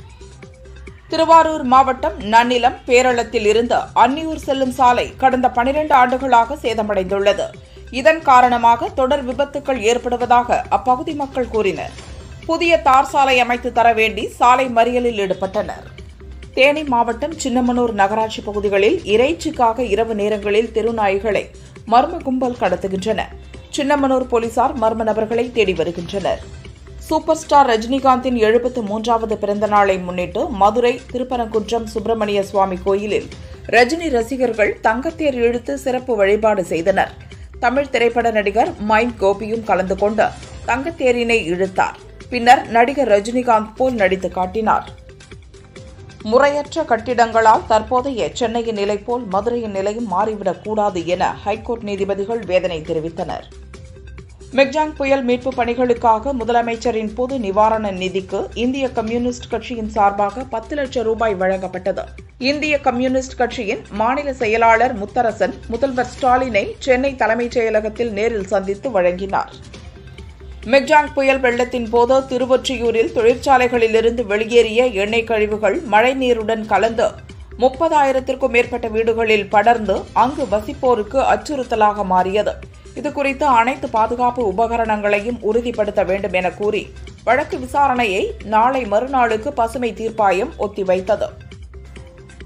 திருவாரூர் மாவட்டம் நன்னிலம் பேரளத்தில் இருந்து அன்னியூர் செல்லும் சாலை கடந்த பனிரெண்டு ஆண்டுகளாக சேதமடைந்துள்ளது இதன் காரணமாக தொடர் விபத்துக்கள் ஏற்படுவதாக அப்பகுதி மக்கள் கூறினர் புதிய தார் சாலை அமைத்து தர வேண்டி சாலை மறியலில் ஈடுபட்டனர் தேனி மாவட்டம் சின்னமனூர் நகராட்சி பகுதிகளில் இறைச்சிக்காக இரவு நேரங்களில் தெருநாய்களை மர்ம கும்பல் கடத்துகின்றன சின்னமனூர் போலீசார் மர்ம நபர்களை தேடி வருகின்றனர் சூப்பர் ஸ்டார் ரஜினிகாந்தின் எழுபத்து மூன்றாவது பிறந்த நாளை முன்னிட்டு மதுரை திருப்பரங்குன்றம் சுப்பிரமணிய சுவாமி கோயிலில் ரஜினி ரசிகர்கள் தங்கத்தேர் இழுத்து சிறப்பு வழிபாடு செய்தனர் தமிழ் திரைப்பட நடிகர் மைண்ட் கோபியும் கலந்து கொண்டு தங்கத்தேரினை இழுத்தார் பின்னர் நடிகர் ரஜினிகாந்த் போல் நடித்து காட்டினார் முறையற்ற கட்டிடங்களால் தற்போதைய சென்னையின் நிலை போல் மதுரையின் நிலையும் மாறிவிடக் கூடாது என ஹைகோர்ட் நீதிபதிகள் வேதனை தெரிவித்தனர் மெக்ஜாங் புயல் மீட்பு பணிகளுக்காக முதலமைச்சரின் பொது நிவாரண நிதிக்கு இந்திய கம்யூனிஸ்ட் கட்சியின் சார்பாக பத்து லட்சம் ரூபாய் வழங்கப்பட்டது இந்திய கம்யூனிஸ்ட் கட்சியின் மாநில செயலாளர் முத்தரசன் முதல்வர் ஸ்டாலினை சென்னை தலைமைச் செயலகத்தில் நேரில் சந்தித்து வழங்கினார் மெக்ஜாங் புயல் வெள்ளத்தின் போது திருவொற்றியூரில் தொழிற்சாலைகளிலிருந்து வெளியேறிய எண்ணெய் கழிவுகள் மழைநீருடன் கலந்து முப்பதாயிரத்திற்கும் மேற்பட்ட வீடுகளில் படர்ந்து அங்கு வசிப்போருக்கு அச்சுறுத்தலாக மாறியது இதுகுறித்து அனைத்து பாதுகாப்பு உபகரணங்களையும் உறுதிப்படுத்த வேண்டும் என கூறி வழக்கு விசாரணையை நாளை மறுநாளுக்கு பசுமை தீர்ப்பாயம் ஒத்திவைத்தது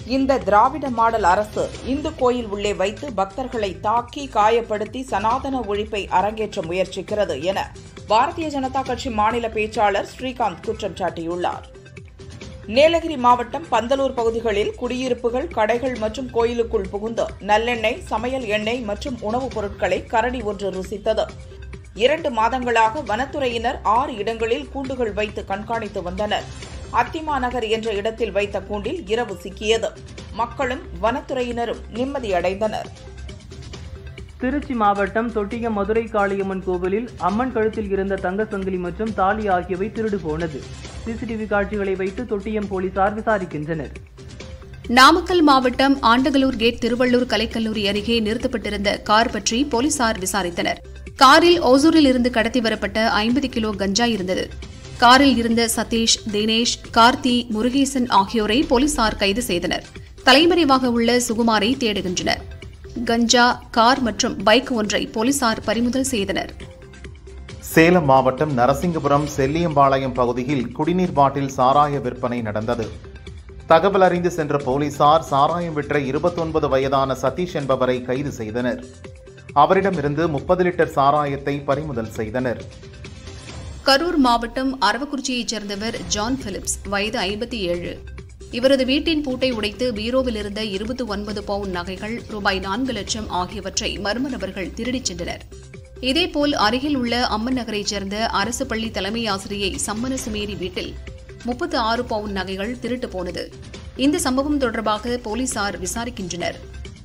இந்த திராவிட மாடல் அரசு இந்து கோயில் உள்ளே வைத்து பக்தர்களை தாக்கி காயப்படுத்தி சனாதன ஒழிப்பை அரங்கேற்ற முயற்சிக்கிறது என பாரதிய ஜனதா கட்சி மாநில பேச்சாளர் ஸ்ரீகாந்த் குற்றம் சாட்டியுள்ளார் நீலகிரி மாவட்டம் பந்தலூர் பகுதிகளில் குடியிருப்புகள் கடைகள் மற்றும் கோயிலுக்குள் புகுந்து நல்லெண்ணெய் சமையல் எண்ணெய் மற்றும் உணவுப் பொருட்களை கரடி ஒன்று ருசித்தது இரண்டு மாதங்களாக வனத்துறையினர் ஆறு இடங்களில் கூண்டுகள் வைத்து கண்காணித்து வந்தனர் அத்திமா நகர் என்ற இடத்தில் வைத்த கூண்டில் இரவு சிக்கியது மக்களும் வனத்துறையினரும் நிம்மதியடைந்தனர் திருச்சி மாவட்டம் தொட்டியம் மதுரை காளியம்மன் கோவிலில் அம்மன் கழுத்தில் இருந்த தங்க சங்கிலி மற்றும் தாலி ஆகியவை திருடு போனது சிசிடிவி காட்சிகளை வைத்து தொட்டியம் போலீசார் விசாரிக்கின்றனர் நாமக்கல் மாவட்டம் ஆண்டகலூர் கேட் திருவள்ளூர் கலைக்கல்லூரி அருகே நிறுத்தப்பட்டிருந்த கார் பற்றி போலீசார் விசாரித்தனர் காரில் ஓசூரில் இருந்து கடத்தி வரப்பட்ட ஐம்பது கிலோ கஞ்சா இருந்தது காரில் இருந்த சதீஷ் தினேஷ் கார்த்தி முருகேசன் ஆகியோரை போலீசார் கைது செய்தனர் தலைமறைவாக உள்ள சுகுமாரை தேடுகின்றனர் கஞ்சா கார் மற்றும் பைக் ஒன்றை போலீசார் பறிமுதல் செய்தனர் சேலம் மாவட்டம் நரசிங்கபுரம் செல்லியம்பாளையம் பகுதியில் குடிநீர் பாட்டில் சாராய விற்பனை நடந்தது தகவல் அறிந்து சென்ற போலீசார் சாராயம் விற்ற 29 வயதான சதீஷ் என்பவரை கைது செய்தனர் அவரிடமிருந்து முப்பது லிட்டர் சாராயத்தை பறிமுதல் செய்தனர் கரூர் மாவட்டம் அரவக்குறிச்சியைச் சேர்ந்தவர் ஜான் பிலிப்ஸ் வயது ஐம்பத்தி ஏழு இவரது வீட்டின் பூட்டை உடைத்து பீரோவில் இருந்த இருபத்தி ஒன்பது பவுன் நகைகள் ரூபாய் நான்கு லட்சம் ஆகியவற்றை மர்ம நபர்கள் திருடிச் சென்றனர் இதேபோல் அருகில் உள்ள அம்மன் நகரைச் சேர்ந்த அரசு பள்ளி தலைமை ஆசிரியை சம்மன சுமேரி வீட்டில் முப்பத்து ஆறு பவுன் நகைகள் திருட்டு போனது இந்த சம்பவம் தொடர்பாக போலீசார் விசாரிக்கின்றனர்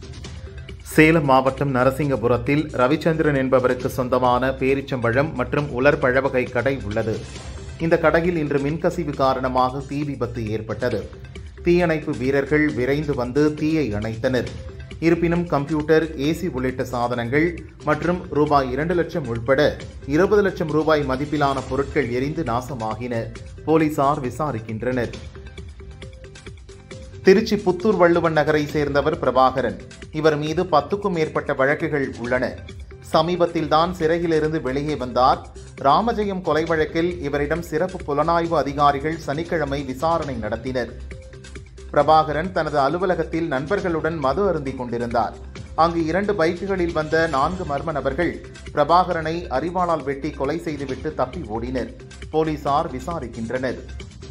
சேலம் மாவட்டம் நரசிங்கபுரத்தில் ரவிச்சந்திரன் என்பவருக்கு சொந்தமான பேரிச்சம்பழம் மற்றும் உலர் பழவகை கடை உள்ளது இந்த கடையில் இன்று மின்கசிவு காரணமாக தீ விபத்து ஏற்பட்டது தீயணைப்பு வீரர்கள் விரைந்து வந்து தீயை அணைத்தனர் இருப்பினும் கம்ப்யூட்டர் ஏசி உள்ளிட்ட சாதனங்கள் மற்றும் ரூபாய் இரண்டு லட்சம் உட்பட இருபது லட்சம் ரூபாய் மதிப்பிலான பொருட்கள் எரிந்து நாசமாகின போலீசார் விசாரிக்கின்றனர் திருச்சி புத்தூர் வள்ளுவன் நகரை சேர்ந்தவர் பிரபாகரன் இவர் மீது பத்துக்கும் மேற்பட்ட வழக்குகள் உள்ளன சமீபத்தில் தான் சிறையிலிருந்து வெளியே வந்தார் ராமஜெயம் கொலை வழக்கில் இவரிடம் சிறப்பு புலனாய்வு அதிகாரிகள் சனிக்கிழமை விசாரணை நடத்தினர் பிரபாகரன் தனது அலுவலகத்தில் நண்பர்களுடன் மது அருந்திக் கொண்டிருந்தார் அங்கு இரண்டு பைக்குகளில் வந்த நான்கு மர்ம நபர்கள் பிரபாகரனை அரிவாளால் வெட்டி கொலை செய்துவிட்டு தப்பி ஓடினர் போலீசார் விசாரிக்கின்றனர்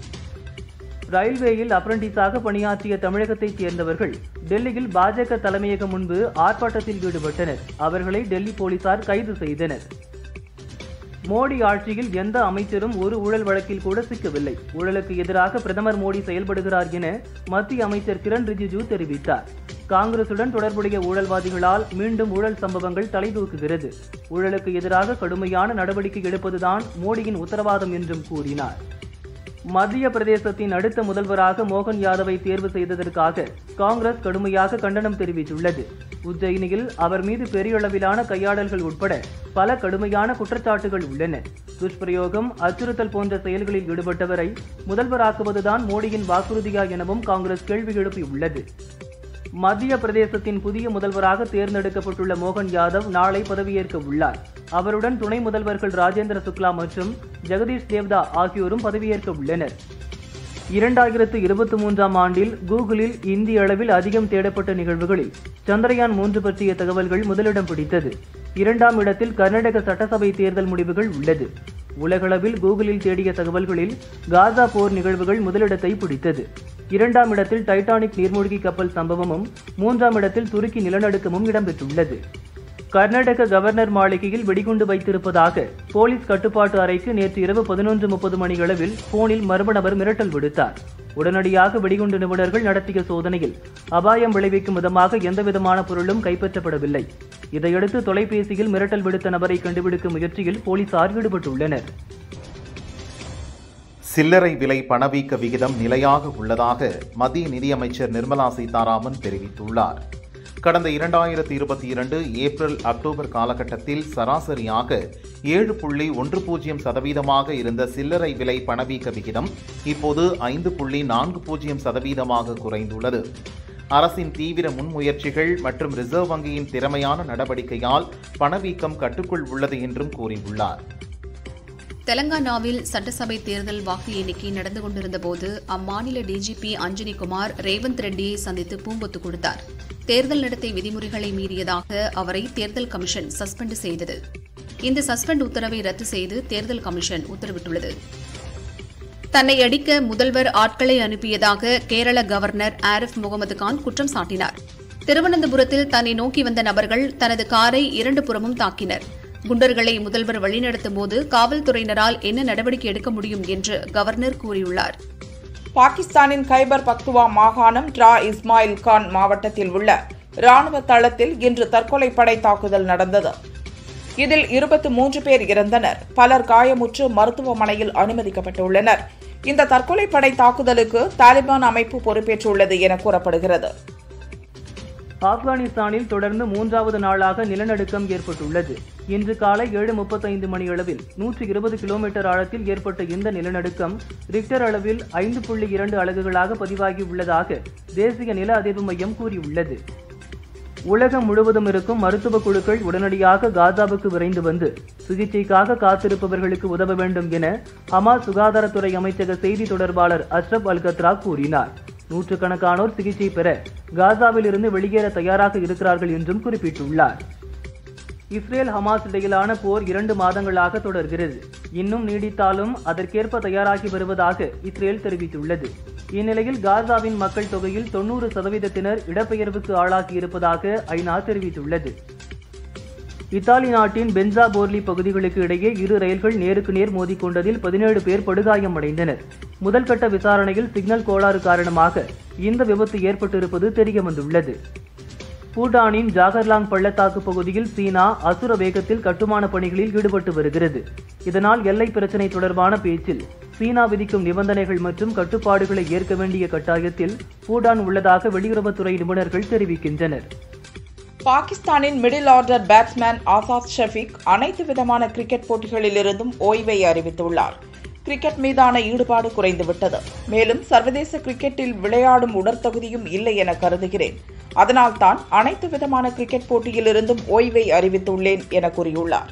ரயில்வேயில் அப்ரண்டிஸாக பணியாற்றிய தமிழகத்தைச் சேர்ந்தவர்கள் டெல்லியில் பாஜக தலைமையகம் முன்பு ஆர்ப்பாட்டத்தில் ஈடுபட்டனர் அவர்களை டெல்லி போலீசார் கைது செய்தனர் மோடி ஆட்சியில் எந்த அமைச்சரும் ஒரு ஊழல் வழக்கில் கூட சிக்கவில்லை ஊழலுக்கு எதிராக பிரதமர் மோடி செயல்படுகிறார் என மத்திய அமைச்சர் கிரண் ரிஜிஜு தெரிவித்தார் காங்கிரசுடன் தொடர்புடைய ஊழல்வாதிகளால் மீண்டும் ஊழல் சம்பவங்கள் தலைதூக்குகிறது ஊழலுக்கு எதிராக கடுமையான நடவடிக்கை எடுப்பதுதான் மோடியின் உத்தரவாதம் என்றும் கூறினார் மத்திய பிரதேசத்தின் அடுத்த முதல்வராக மோகன் யாதவை தேர்வு செய்ததற்காக காங்கிரஸ் கடுமையாக கண்டனம் தெரிவித்துள்ளது உஜ்ஜயினியில் அவர் மீது பெரிய அளவிலான கையாடல்கள் உட்பட பல கடுமையான குற்றச்சாட்டுகள் உள்ளன துஷ்பிரயோகம் அச்சுறுத்தல் போன்ற செயல்களில் ஈடுபட்டவரை முதல்வராக்குவதுதான் மோடியின் வாக்குறுதியா எனவும் காங்கிரஸ் கேள்வி எழுப்பியுள்ளது மத்திய பிரதேசத்தின் புதிய முதல்வராக தேர்ந்தெடுக்கப்பட்டுள்ள மோகன் யாதவ் நாளை பதவியேற்க உள்ளார் அவருடன் துணை முதல்வர்கள் ராஜேந்திர சுக்லா மற்றும் ஜெகதீஷ் தேவ்தா ஆகியோரும் பதவியேற்க உள்ளனர் இரண்டாயிரத்து இருபத்தி மூன்றாம் ஆண்டில் கூகுளில் இந்திய அளவில் அதிகம் தேடப்பட்ட நிகழ்வுகளில் சந்திரயான் மூன்று பற்றிய தகவல்கள் முதலிடம் பிடித்தது இரண்டாம் இடத்தில் கர்நாடக சட்டசபை தேர்தல் முடிவுகள் உள்ளது உலகளவில் கூகுளில் தேடிய தகவல்களில் காசா போர் நிகழ்வுகள் முதலிடத்தை பிடித்தது இரண்டாம் இடத்தில் டைட்டானிக் நீர்மூழ்கி கப்பல் சம்பவமும் மூன்றாம் இடத்தில் துருக்கி நிலநடுக்கமும் இடம்பெற்றுள்ளது கர்நாடக கவர்னர் மாளிகையில் வெடிகுண்டு வைத்திருப்பதாக போலீஸ் கட்டுப்பாட்டு அறைக்கு நேற்று இரவு பதினொன்று முப்பது மணியளவில் போனில் மர்ம நபர் மிரட்டல் விடுத்தார் உடனடியாக வெடிகுண்டு நிபுணர்கள் நடத்திய சோதனையில் அபாயம் விளைவிக்கும் விதமாக எந்தவிதமான பொருளும் கைப்பற்றப்படவில்லை இதையடுத்து தொலைபேசியில் மிரட்டல் விடுத்த நபரை கண்டுபிடிக்கும் முயற்சியில் போலீசார் ஈடுபட்டுள்ளனர் சில்லறை விலை பணவீக்க விகிதம் நிலையாக உள்ளதாக மத்திய நிதியமைச்சர் நிர்மலா சீதாராமன் தெரிவித்துள்ளார் கடந்த இரண்டாயிரத்தி இருபத்தி இரண்டு ஏப்ரல் அக்டோபர் காலகட்டத்தில் சராசரியாக ஏழு புள்ளி ஒன்று பூஜ்ஜியம் சதவீதமாக இருந்த சில்லறை விலை பணவீக்க விகிதம் இப்போது ஐந்து புள்ளி நான்கு பூஜ்ஜியம் சதவீதமாக குறைந்துள்ளது அரசின் தீவிர முன்முயற்சிகள் மற்றும் ரிசர்வ் வங்கியின் திறமையான நடவடிக்கையால் பணவீக்கம் கட்டுக்குள் உள்ளது என்றும் கூறியுள்ளார் தெலங்கானாவில் சட்டசபை தேர்தல் வாக்கு எண்ணிக்கை நடந்து கொண்டிருந்தபோது அம்மாநில டிஜிபி அஞ்சனி குமார் ரேவந்த் ரெட்டியை சந்தித்து பூங்கொத்து கொடுத்தார் தேர்தல் நடத்தை விதிமுறைகளை மீறியதாக அவரை தேர்தல் கமிஷன் சஸ்பெண்ட் செய்தது இந்த சஸ்பெண்ட் உத்தரவை ரத்து செய்து தேர்தல் கமிஷன் உத்தரவிட்டுள்ளது தன்னை அடிக்க முதல்வர் ஆட்களை அனுப்பியதாக கேரள கவர்னர் ஆரிஃப் முகமது கான் குற்றம் சாட்டினார் திருவனந்தபுரத்தில் தன்னை நோக்கி வந்த நபர்கள் தனது காரை இரண்டு புறமும் தாக்கினர் குண்டர்களை முதல்வர் வழிநடத்தும் போது காவல்துறையினரால் என்ன நடவடிக்கை எடுக்க முடியும் என்று கவர்னர் கூறியுள்ளார் பாகிஸ்தானின் கைபர் பக்துவா மாகாணம் டிரா இஸ்மாயில் கான் மாவட்டத்தில் உள்ள ராணுவ தளத்தில் இன்று தற்கொலை படை தாக்குதல் நடந்தது இதில் இருபத்தி மூன்று பேர் இறந்தனர் பலர் காயமுற்று மருத்துவமனையில் அனுமதிக்கப்பட்டுள்ளனர் இந்த தற்கொலை படை தாக்குதலுக்கு தாலிபான் அமைப்பு பொறுப்பேற்றுள்ளது என கூறப்படுகிறது ஆப்கானிஸ்தானில் தொடர்ந்து மூன்றாவது நாளாக நிலநடுக்கம் ஏற்பட்டுள்ளது இன்று காலை ஏழு முப்பத்தைந்து மணியளவில் நூற்றி இருபது கிலோமீட்டர் ஆழத்தில் ஏற்பட்ட இந்த நிலநடுக்கம் ரிக்டர் அளவில் ஐந்து புள்ளி இரண்டு அலகுகளாக பதிவாகியுள்ளதாக தேசிய நில அதிர்வு மையம் கூறியுள்ளது உலகம் முழுவதும் இருக்கும் மருத்துவ குழுக்கள் உடனடியாக காசாவுக்கு விரைந்து வந்து சிகிச்சைக்காக காத்திருப்பவர்களுக்கு உதவ வேண்டும் என ஹமாஸ் சுகாதாரத்துறை அமைச்சக செய்தி தொடர்பாளர் அஷ்ரப் அல்கத்ரா கூறினார் நூற்றுக்கணக்கானோர் சிகிச்சை பெற காசாவில் இருந்து வெளியேற தயாராக இருக்கிறார்கள் என்றும் குறிப்பிட்டுள்ளார் இஸ்ரேல் ஹமாஸ் இடையிலான போர் இரண்டு மாதங்களாக தொடர்கிறது இன்னும் நீடித்தாலும் அதற்கேற்ப தயாராகி வருவதாக இஸ்ரேல் தெரிவித்துள்ளது இந்நிலையில் காசாவின் மக்கள் தொகையில் தொன்னூறு சதவீதத்தினர் இடப்பெயர்வுக்கு ஆளாகி இருப்பதாக ஐநா தெரிவித்துள்ளது இத்தாலி நாட்டின் பென்சா போர்லி பகுதிகளுக்கு இடையே இரு ரயில்கள் நேருக்கு நேர் மோதிக்கொண்டதில் பதினேழு பேர் படுகாயமடைந்தனர் முதல் கட்ட விசாரணையில் சிக்னல் கோளாறு காரணமாக இந்த விபத்து ஏற்பட்டிருப்பது தெரியவந்துள்ளது பூட்டானின் ஜாகர்லாங் பள்ளத்தாக்கு பகுதியில் சீனா அசுர வேகத்தில் கட்டுமான பணிகளில் ஈடுபட்டு வருகிறது இதனால் எல்லை பிரச்சினை தொடர்பான பேச்சில் சீனா விதிக்கும் நிபந்தனைகள் மற்றும் கட்டுப்பாடுகளை ஏற்க வேண்டிய கட்டாயத்தில் பூட்டான் உள்ளதாக வெளியுறவுத்துறை நிபுணர்கள் தெரிவிக்கின்றனர் பாகிஸ்தானின் middle order batsman Asad Shafiq அனைத்து விதமான கிரிக்கெட் போட்டிகளிலிருந்தும் ஓய்வை அறிவித்துள்ளார் கிரிக்கெட் மீதான ஈடுபாடு குறைந்துவிட்டது மேலும் சர்வதேச கிரிக்கெட்டில் விளையாடும் உடற்தகுதியும் இல்லை என கருதுகிறேன் அதனால்தான் அனைத்து விதமான கிரிக்கெட் போட்டியிலிருந்தும் ஓய்வை அறிவித்துள்ளேன் என கூறியுள்ளார்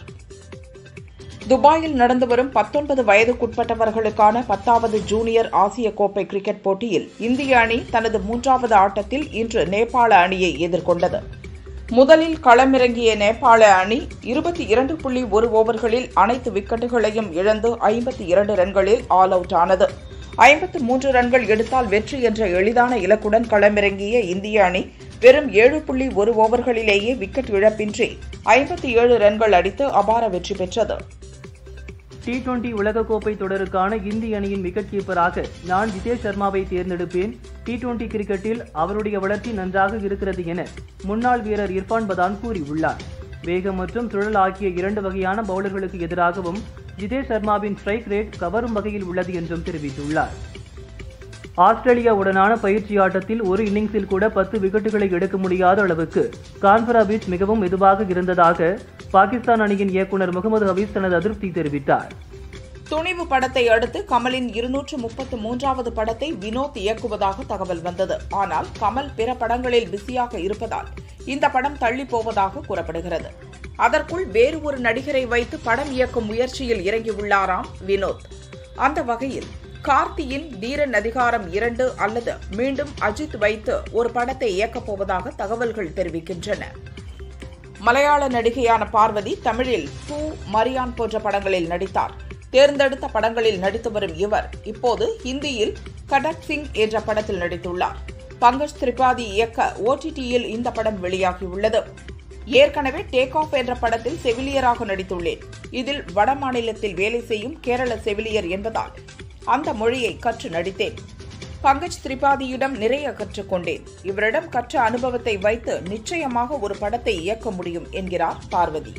துபாயில் நடந்து வரும் பத்தொன்பது வயதுக்குட்பட்டவர்களுக்கான பத்தாவது ஜூனியர் ஆசிய கோப்பை கிரிக்கெட் போட்டியில் இந்திய அணி தனது மூன்றாவது ஆட்டத்தில் இன்று நேபாள அணியை எதிர்கொண்டது முதலில் களமிறங்கிய நேபாள அணி இருபத்தி இரண்டு புள்ளி ஒரு ஓவர்களில் அனைத்து விக்கெட்டுகளையும் இழந்து ஐம்பத்தி இரண்டு ரன்களில் ஆல் அவுட் ஆனது ஐம்பத்து மூன்று ரன்கள் எடுத்தால் வெற்றி என்ற எளிதான இலக்குடன் களமிறங்கிய இந்திய அணி வெறும் ஏழு புள்ளி ஒரு ஓவர்களிலேயே விக்கெட் இழப்பின்றி ஐம்பத்தி ஏழு ரன்கள் அடித்து அபார வெற்றி பெற்றது டி டுவெண்டி உலகக்கோப்பை தொடருக்கான இந்திய அணியின் விக்கெட் கீப்பராக நான் ஜிதேஷ் சர்மாவை தேர்ந்தெடுப்பேன் டி டுவெண்டி கிரிக்கெட்டில் அவருடைய வளர்ச்சி நன்றாக இருக்கிறது என முன்னாள் வீரர் இர்ஃபான் பதான் கூறியுள்ளார் வேகம் மற்றும் சுழல் ஆகிய இரண்டு வகையான பவுலர்களுக்கு எதிராகவும் ஜிதேஷ் சர்மாவின் ஸ்ட்ரைக் ரேட் கவரும் வகையில் உள்ளது என்றும் தெரிவித்துள்ளார் ஆஸ்திரேலியாவுடனான பயிற்சி ஆட்டத்தில் ஒரு இன்னிங்ஸில் கூட பத்து விக்கெட்டுகளை எடுக்க முடியாத அளவுக்கு கான்பரா பீச் மிகவும் மெதுவாக இருந்ததாக பாகிஸ்தான் அணியின் இயக்குநர் முகமது ஹபீஸ் தனது அதிருப்தி தெரிவித்தார் துணிவு படத்தை அடுத்து கமலின் இருநூற்று முப்பத்து மூன்றாவது படத்தை வினோத் இயக்குவதாக தகவல் வந்தது ஆனால் கமல் பிற படங்களில் பிஸியாக இருப்பதால் இந்த படம் தள்ளி போவதாக கூறப்படுகிறது அதற்குள் வேறு ஒரு நடிகரை வைத்து படம் இயக்கும் முயற்சியில் இறங்கியுள்ளாராம் வினோத் அந்த வகையில் கார்த்தியின் தீரன் அதிகாரம் இரண்டு அல்லது மீண்டும் அஜித் வைத்து ஒரு படத்தை இயக்கப் போவதாக தகவல்கள் தெரிவிக்கின்றன மலையாள நடிகையான பார்வதி தமிழில் பூ மரியான் போன்ற படங்களில் நடித்தார் தேர்ந்தெடுத்த படங்களில் நடித்து வரும் இவர் இப்போது ஹிந்தியில் கடக் சிங் என்ற படத்தில் நடித்துள்ளார் பங்கஜ் திரிபாதி இயக்க ஓடிடியில் இந்த படம் வெளியாகியுள்ளது ஏற்கனவே டேக் ஆஃப் என்ற படத்தில் செவிலியராக நடித்துள்ளேன் இதில் வட மாநிலத்தில் வேலை செய்யும் கேரள செவிலியர் என்பதால் அந்த மொழியை கற்று நடித்தேன் பங்கஜ் திரிபாதியிடம் நிறைய கற்றுக்கொண்டேன் இவரிடம் கற்ற அனுபவத்தை வைத்து நிச்சயமாக ஒரு படத்தை இயக்க முடியும் என்கிறார் பார்வதி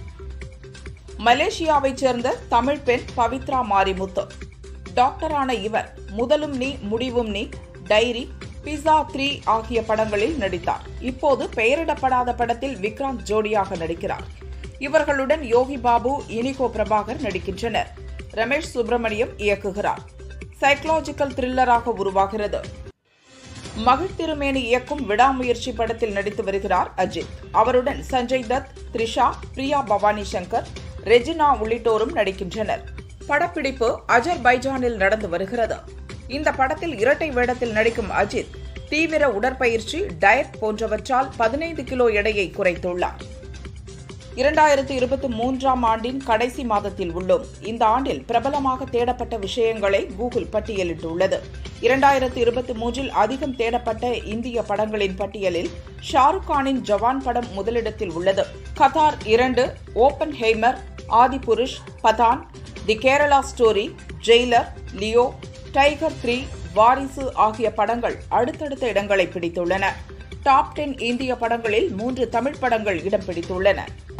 மலேசியாவைச் சேர்ந்த தமிழ் பெண் பவித்ரா மாரிமுத்து டாக்டரான இவர் முதலும் நீ முடிவும் நீ டைரி பிசா த்ரீ ஆகிய படங்களில் நடித்தார் இப்போது பெயரிடப்படாத படத்தில் விக்ராந்த் ஜோடியாக நடிக்கிறார் இவர்களுடன் யோகி பாபு இனிகோ பிரபாகர் நடிக்கின்றனர் ரமேஷ் சுப்பிரமணியம் இயக்குகிறார் சைக்கலாஜிக்கல் த்ரில்லராக உருவாகிறது மகிழ் திருமேனி இயக்கும் விடாமுயற்சி படத்தில் நடித்து வருகிறார் அஜித் அவருடன் சஞ்சய் தத் த்ரிஷா பிரியா பவானி சங்கர் ரெஜினா உள்ளிட்டோரும் நடிக்கின்றனர் படப்பிடிப்பு அஜர்பைஜானில் நடந்து வருகிறது இந்த படத்தில் இரட்டை வேடத்தில் நடிக்கும் அஜித் தீவிர உடற்பயிற்சி டயட் போன்றவற்றால் பதினைந்து கிலோ எடையை குறைத்துள்ளார் இரண்டாயிரத்து இருபத்தி மூன்றாம் ஆண்டின் கடைசி மாதத்தில் உள்ளோம் இந்த ஆண்டில் பிரபலமாக தேடப்பட்ட விஷயங்களை கூகுள் பட்டியலிட்டுள்ளது இரண்டாயிரத்து இருபத்தி மூன்றில் அதிகம் தேடப்பட்ட இந்திய படங்களின் பட்டியலில் ஷாருக் கானின் ஜவான் படம் முதலிடத்தில் உள்ளது கதார் இரண்டு ஓப்பன் ஹெய்மர் ஆதிபுருஷ் பதான் தி கேரளா ஸ்டோரி ஜெயிலர் லியோ டைகர் த்ரீ வாரிசு ஆகிய படங்கள் அடுத்தடுத்த இடங்களை பிடித்துள்ளன டாப் டென் இந்திய படங்களில் மூன்று தமிழ் படங்கள் இடம் பிடித்துள்ளன